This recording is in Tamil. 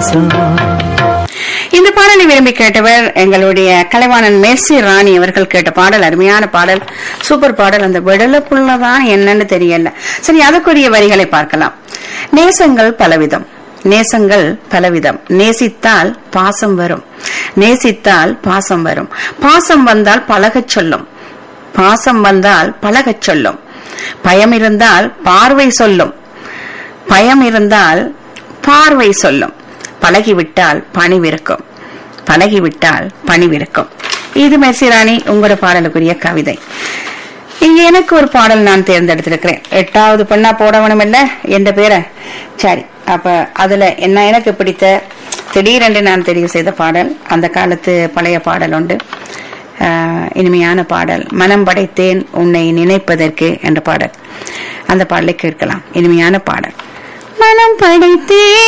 நேசம் இந்த பாடலை விரும்பி கேட்டவர் எங்களுடைய கலைவாணன் மேர்சி ராணி அவர்கள் கேட்ட பாடல் அருமையான பாடல் சூப்பர் பாடல் அந்த விடலப்புள்ளதான் என்னன்னு தெரியல சரி அதுக்குரிய வரிகளை பார்க்கலாம் நேசங்கள் பலவிதம் நேசங்கள் பலவிதம் நேசித்தால் பாசம் வரும் நேசித்தால் பாசம் வரும் பாசம் வந்தால் பழகச் சொல்லும் பாசம் வந்தால் பழகச் சொல்லும் பயம் இருந்தால் பார்வை சொல்லும் பயம் இருந்தால் பார்வை சொல்லும் பழகிவிட்டால் பணிவிருக்கும் பழகிவிட்டால் பணிவிருக்கும் இது மெர்சிராணி உங்களோட பாடலுக்குரிய கவிதை இங்க எனக்கு ஒரு பாடல் நான் தேர்ந்தெடுத்திருக்கிறேன் எட்டாவது பெண்ணா போட வேணுமில்ல என்ற பேரை சரி அப்ப அதுல என்ன எனக்கு பிடித்த திடீரென்று நான் தெரிவு செய்த பாடல் அந்த காலத்து பழைய பாடல் உண்டு ஆஹ், இனிமையான பாடல் மனம் படைத்தேன் உன்னை நினைப்பதற்கு என்ற பாடல் அந்த பாடலை கேட்கலாம் இனிமையான பாடல் மனம் படைத்தேன்